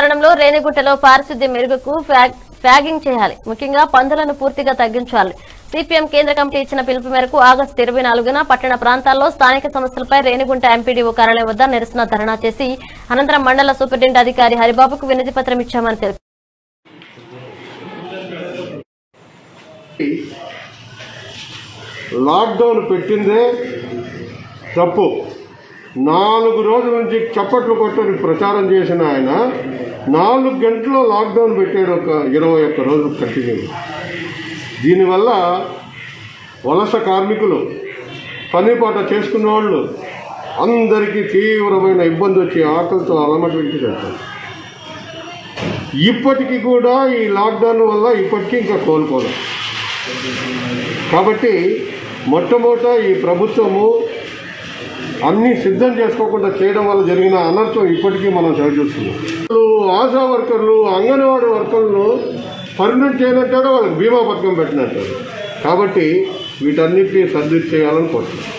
పట్టణంలో రేణిగుంటలో పారిశుద్ధ్య మెరుగుకు fag- fagging చేయాలి ముఖ్యంగా పందులను పూర్తిగా తగ్గించాలి సిపిఎం కేంద్ర కమిటీ ఇచ్చిన పిలుపు మేరకు ఆగస్టు ఇరవై నాలుగున పట్టణ ప్రాంతాల్లో స్థానిక సమస్యలపై రేణిగుంట ఎంపీడీఓ కార్యాలయం వద్ద నిరసన ధర్నా చేసి అనంతరం మండల సూపరింటెండెంట్ అధికారి హరిబాబుకు వినతి పత్రం ఇచ్చామని తెలిపారు లాక్డౌన్ పెట్టిందే తప్పు నాలుగు రోజుల నుంచి చప్పట్లు కొట్టని ప్రచారం చేసిన ఆయన నాలుగు గంటల్లో లాక్డౌన్ పెట్టాడు ఒక ఇరవై ఒక్క రోజు కంటిన్యూ దీనివల్ల వలస కార్మికులు పనిపాట చేసుకున్న వాళ్ళు అందరికీ తీవ్రమైన ఇబ్బంది వచ్చి ఆకలితో అలమటించి వెళ్తారు ఇప్పటికీ కూడా ఈ లాక్డౌన్ వల్ల ఇప్పటికీ ఇంకా కోలుకోలేదు కాబట్టి మొట్టమొదట ఈ ప్రభుత్వము అన్ని సిద్ధం చేసుకోకుండా చేయడం వల్ల జరిగిన అనర్థం ఇప్పటికీ మనం సరిచూస్తున్నాం వాళ్ళు ఆశా వర్కర్లు అంగన్వాడీ వర్కర్లు పర్మనెంట్ చేయనంటాడు వాళ్ళకి బీమా పథకం పెట్టినట్టాడు కాబట్టి వీటన్నిటిని సర్దుట్ చేయాలని కోరుతున్నాం